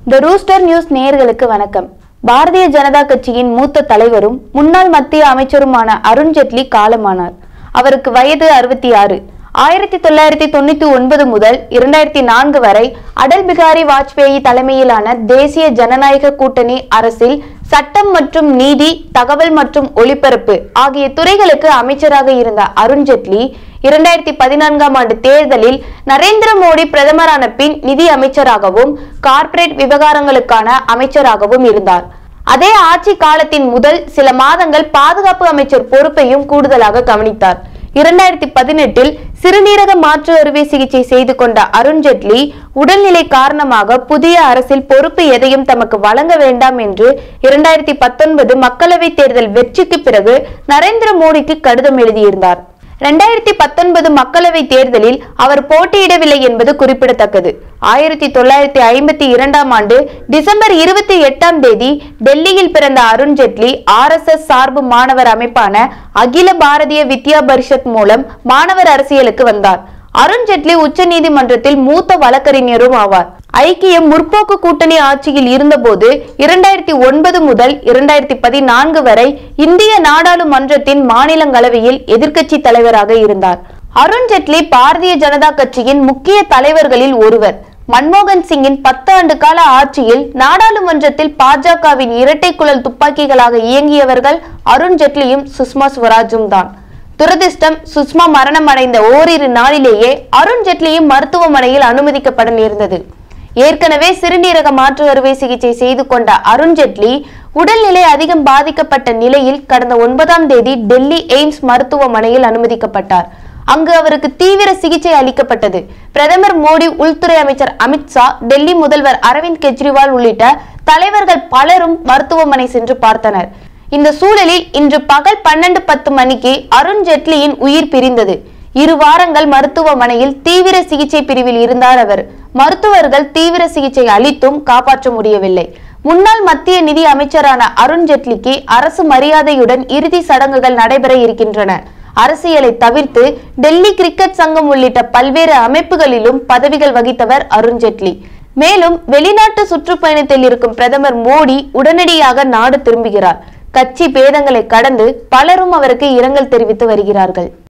த rooster news நேயர்களுக்கு வணக்கம் பாரதிய ஜனதா கட்சியின் மூத்த தலைவரும் முன்னாள் மத்திய அமைச்சருமான அருண் ஜெட்லி காலமானார் அவருக்கு வயது அறுபத்தி ஆறு ஆயிரத்தி தொள்ளாயிரத்தி தொண்ணூத்தி ஒன்பது முதல் இரண்டாயிரத்தி நான்கு வரை அடல் பிகாரி வாஜ்பேயி தலைமையிலான தேசிய ஜனநாயக கூட்டணி அரசில் சட்டம் மற்றும் நீதி தகவல் மற்றும் ஒலிபரப்பு ஆகிய துறைகளுக்கு அமைச்சராக இருந்த அருண் ஜெட்லி இரண்டாயிரத்தி பதினான்காம் ஆண்டு தேர்தலில் நரேந்திர மோடி பிரதமரான பின் நிதி அமைச்சராகவும் கார்ப்பரேட் விவகாரங்களுக்கான அமைச்சராகவும் இருந்தார் அதே ஆட்சி காலத்தின் முதல் சில மாதங்கள் பாதுகாப்பு அமைச்சர் பொறுப்பையும் கூடுதலாக கவனித்தார் இரண்டாயிரத்தி பதினெட்டில் சிறுநீரக மாற்று அறுவை சிகிச்சை செய்து கொண்ட அருண் ஜெட்லி உடல்நிலை காரணமாக புதிய அரசில் பொறுப்பு எதையும் தமக்கு வழங்க வேண்டாம் என்று இரண்டாயிரத்தி பத்தொன்பது மக்களவைத் தேர்தல் வெற்றிக்கு பிறகு நரேந்திர மோடிக்கு கடிதம் எழுதியிருந்தார் ரெண்டாயிரத்தி பத்தொன்பது மக்களவைத் தேர்தலில் அவர் போட்டியிடவில்லை என்பது குறிப்பிடத்தக்கது ஆயிரத்தி தொள்ளாயிரத்தி ஐம்பத்தி இரண்டாம் ஆண்டு டிசம்பர் இருபத்தி எட்டாம் தேதி டெல்லியில் பிறந்த அருண் ஜெட்லி ஆர்எஸ்எஸ் சார்பு மாணவர் அமைப்பான அகில பாரதிய வித்யா பரிஷத் மூலம் மாணவர் அரசியலுக்கு வந்தார் அருண் ஜெட்லி உச்ச நீதிமன்றத்தில் மூத்த வழக்கறிஞரும் ஆவார் ஐக்கிய முற்போக்கு கூட்டணி ஆட்சியில் இருந்தபோது இரண்டாயிரத்தி ஒன்பது முதல் இரண்டாயிரத்தி பதினான்கு வரை இந்திய நாடாளுமன்றத்தின் மாநிலங்களவையில் எதிர்க்கட்சி தலைவராக இருந்தார் அருண் ஜெட்லி பாரதிய ஜனதா கட்சியின் முக்கிய தலைவர்களில் ஒருவர் மன்மோகன் சிங்கின் பத்து ஆண்டு கால ஆட்சியில் நாடாளுமன்றத்தில் பாஜகவின் இரட்டை குழல் துப்பாக்கிகளாக இயங்கியவர்கள் அருண் ஜெட்லியும் சுஷ்மா ஸ்வராஜும் தான் துரதிர்ஷ்டம் சுஷ்மா மரணம் அடைந்த ஓரிரு நாளிலேயே அருண் ஜெட்லியும் மருத்துவமனையில் அனுமதிக்கப்பட நேர்ந்தது ஏற்கனவே சிறுநீரக மாற்று அறுவை சிகிச்சை செய்து கொண்ட அருண் ஜெட்லி உடல்நிலை அதிகம் பாதிக்கப்பட்ட நிலையில் கடந்த ஒன்பதாம் தேதி டெல்லி எய்ம்ஸ் மருத்துவமனையில் அனுமதிக்கப்பட்டார் அங்கு அவருக்கு தீவிர சிகிச்சை அளிக்கப்பட்டது பிரதமர் மோடி உள்துறை அமைச்சர் அமித்ஷா டெல்லி முதல்வர் அரவிந்த் கெஜ்ரிவால் உள்ளிட்ட தலைவர்கள் பலரும் மருத்துவமனை சென்று பார்த்தனர் இந்த சூழலில் இன்று பகல் பன்னெண்டு பத்து மணிக்கு அருண் ஜெட்லியின் உயிர் பிரிந்தது இரு வாரங்கள் மருத்துவமனையில் தீவிர சிகிச்சை பிரிவில் இருந்தார் அவர் மருத்துவர்கள் தீவிர சிகிச்சை அளித்தும் காப்பாற்ற முடியவில்லை முன்னாள் மத்திய நிதி அமைச்சரான அருண் ஜெட்லிக்கு அரசு மரியாதையுடன் இறுதி சடங்குகள் நடைபெற இருக்கின்றன அரசியலை தவிர்த்து டெல்லி கிரிக்கெட் சங்கம் உள்ளிட்ட பல்வேறு அமைப்புகளிலும் பதவிகள் வகித்தவர் அருண் ஜெட்லி மேலும் வெளிநாட்டு சுற்றுப்பயணத்தில் இருக்கும் பிரதமர் மோடி உடனடியாக நாடு திரும்புகிறார் கட்சி பேதங்களை கடந்து பலரும் அவருக்கு இரங்கல் தெரிவித்து வருகிறார்கள்